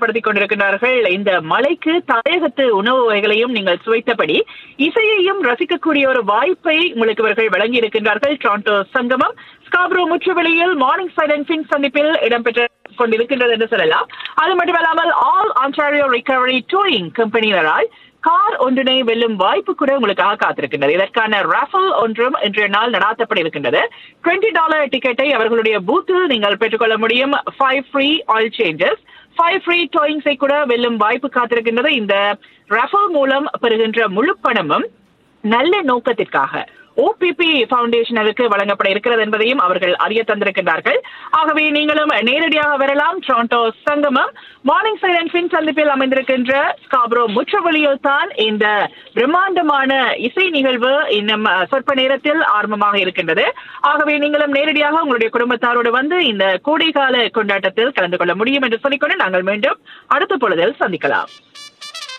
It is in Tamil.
ஆயத்தப்படுத்திக் கொண்டிருக்கிறார்கள் இந்த மலைக்கு தாயகத்து உணவு வகைகளையும் நீங்கள் சுவைத்தபடி இசையையும் ரசிக்கக்கூடிய ஒரு வாய்ப்பை உங்களுக்கு இவர்கள் வழங்கி இருக்கின்றார்கள் டொரண்டோ சங்கமம் ஸ்காப்ரோ முற்றுவெளியில் மார்னிங் சைலண்ட் பிங்க் சந்திப்பில் இடம்பெற்று கொண்டிருக்கின்றது என்று சொல்லலாம் அது மட்டுமல்லாமல் ஆல் ஆன்டாரியோ ரிகவரி டூயிங் கம்பெனியினரால் கார் ஒன்றினை வெல்லும் வாய்ப்பு கூட உங்களுக்காக காத்திருக்கின்றது இதற்கான ராஃபல் ஒன்றும் இன்றைய நாள் நடாத்தப்பட இருக்கின்றது டுவெண்ட்டி டாலர் டிக்கெட்டை அவர்களுடைய பூத்தில் நீங்கள் பெற்றுக்கொள்ள முடியும் five free oil changes five free டோயிங்ஸை கூட வெல்லும் வாய்ப்பு காத்திருக்கின்றது இந்த ரஃபல் மூலம் பெறுகின்ற முழு பணமும் நல்ல நோக்கத்திற்காக ஓபிபி ஃபவுண்டேஷனருக்கு வழங்கப்பட இருக்கிறது என்பதையும் அவர்கள் அறிய தந்திருக்கின்றார்கள் ஆகவே நீங்களும் நேரடியாக வரலாம் டொரண்டோ சங்கமம் மார்னிங் சைலண்ட் பின் சந்திப்பில் அமைந்திருக்கின்ற ஸ்காப்ரோ முற்றவழியில் தான் இந்த பிரம்மாண்டமான இசை நிகழ்வு இன்னும் அஹ், சொற்ப நேரத்தில் ஆரம்பமாக இருக்கின்றது ஆகவே நீங்களும் நேரடியாக உங்களுடைய குடும்பத்தாரோடு வந்து இந்த கோடைகால கொண்டாட்டத்தில் கலந்து கொள்ள முடியும் என்று சொல்லிக்கொண்டு நாங்கள் மீண்டும் அடுத்த பொழுதில் சந்திக்கலாம்